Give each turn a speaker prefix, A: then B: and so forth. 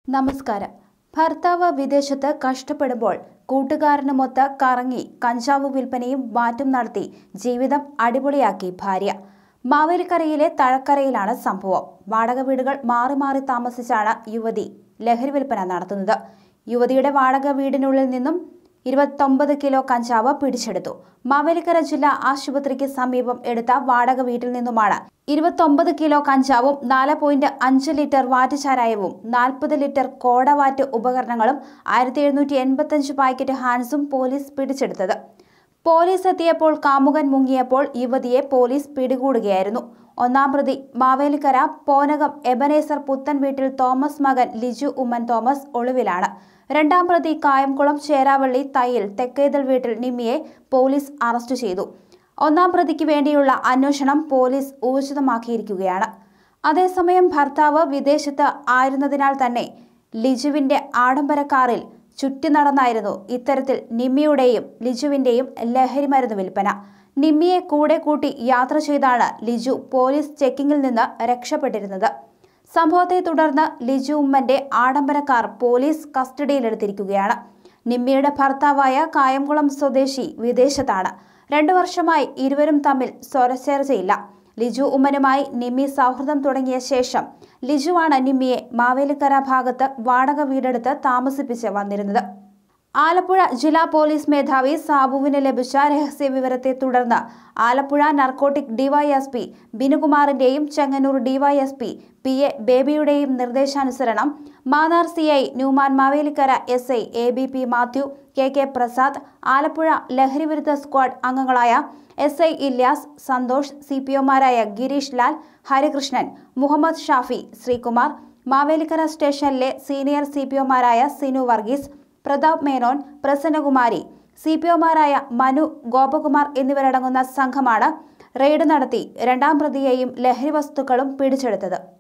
A: നമസ്കാരം ഭർത്താവ് വിദേശത്ത് കഷ്ടപ്പെടുമ്പോൾ കൂട്ടുകാരനുമൊത്ത് കറങ്ങി കഞ്ചാവ് വിൽപ്പനയും മാറ്റും നടത്തി ജീവിതം അടിപൊളിയാക്കി ഭാര്യ മാവേലിക്കരയിലെ തഴക്കരയിലാണ് സംഭവം വാടക വീടുകൾ മാറി മാറി താമസിച്ചാണ് യുവതി ലഹരി വിൽപ്പന നടത്തുന്നത് യുവതിയുടെ വാടക വീടിനുള്ളിൽ നിന്നും ഇരുപത്തൊമ്പത് കിലോ കഞ്ചാവ് പിടിച്ചെടുത്തു മാവേലിക്കര ജില്ലാ ആശുപത്രിക്ക് സമീപം എടുത്ത വാടക വീട്ടിൽ നിന്നുമാണ് ഇരുപത്തൊമ്പത് കിലോ കഞ്ചാവും നാല് പോയിന്റ് അഞ്ച് ലിറ്റർ വാറ്റുചാരായവും നാൽപ്പത് ലിറ്റർ കോടവാറ്റ് ഉപകരണങ്ങളും ആയിരത്തി എഴുന്നൂറ്റി എൺപത്തഞ്ച് പാക്കറ്റ് ഹാൻസും പോലീസ് പിടിച്ചെടുത്തത് പോലീസ് എത്തിയപ്പോൾ കാമുകൻ മുങ്ങിയപ്പോൾ യുവതിയെ പോലീസ് പിടികൂടുകയായിരുന്നു ഒന്നാം പ്രതി മാവേലിക്കര പോനകം എബനേസർ പുത്തൻ വീട്ടിൽ തോമസ് മകൻ ലിജു ഉമ്മൻ തോമസ് ഒളിവിലാണ് രണ്ടാം പ്രതി കായംകുളം ചേരാവള്ളി തയ്യിൽ തെക്കേതൽ വീട്ടിൽ നിമ്മിയെ പോലീസ് അറസ്റ്റ് ചെയ്തു ഒന്നാം പ്രതിക്ക് വേണ്ടിയുള്ള അന്വേഷണം പോലീസ് ഊർജിതമാക്കിയിരിക്കുകയാണ് അതേസമയം ഭർത്താവ് വിദേശത്ത് ആയിരുന്നതിനാൽ തന്നെ ലിജുവിന്റെ ആഡംബര കാറിൽ ചുറ്റി നടന്നായിരുന്നു ഇത്തരത്തിൽ നിമ്മിയുടെയും ലിജുവിന്റെയും ലഹരിമരുന്ന് വിൽപ്പന നിമ്മിയെ കൂടെ കൂട്ടി യാത്ര ചെയ്താണ് ലിജു പോലീസ് ചെക്കിങ്ങിൽ നിന്ന് രക്ഷപ്പെട്ടിരുന്നത് സംഭവത്തെ തുടർന്ന് ലിജു ഉമ്മന്റെ ആഡംബര കാർ പോലീസ് കസ്റ്റഡിയിലെടുത്തിരിക്കുകയാണ് നിമ്മിയുടെ ഭർത്താവായ കായംകുളം സ്വദേശി വിദേശത്താണ് രണ്ടു വർഷമായി ഇരുവരും തമ്മിൽ സ്വരച്ചേർച്ചയില്ല ലിജു ഉമ്മനുമായി നിമ്മി സൗഹൃദം തുടങ്ങിയ ശേഷം ലിജുവാണ് നിമ്മിയെ മാവേലിക്കര ഭാഗത്ത് വാടക വീടെടുത്ത് താമസിപ്പിച്ച് വന്നിരുന്നത് ആലപ്പുഴ ജില്ലാ പോലീസ് മേധാവി സാബുവിന് ലഭിച്ച രഹസ്യ വിവരത്തെ തുടർന്ന് ആലപ്പുഴ നർക്കോട്ടിക് ഡിവൈഎസ്പി ബിനുകുമാറിന്റെയും ചെങ്ങന്നൂർ ഡിവൈഎസ്പി പി എ ബേബിയുടെയും നിർദ്ദേശാനുസരണം Mannar C I Newman Mavelikkara S I A B P Mathew K K Prasad Alappuzha ലഹരിവിരുദ്ധ സ്ക്വാഡ് അംഗങ്ങളായ S I Ilyas Santhosh C P ഒമാരായ ഗിരീഷ് ലാൽ ഹരികൃഷ്ണൻ മുഹമ്മദ് ഷാഫി ശ്രീകുമാർ മാവേലിക്കര സ്റ്റേഷനിലെ സീനിയർ സി പി ഒമാരായ സിനു വർഗീസ് പ്രതാപ് മേനോൻ പ്രസന്നകുമാരി സി പി ഒമാരായ മനു ഗോപകുമാർ എന്നിവരടങ്ങുന്ന സംഘമാണ് റെയ്ഡ് നടത്തി രണ്ടാം പ്രതിയെയും ലഹരി വസ്തുക്കളും പിടിച്ചെടുത്തത്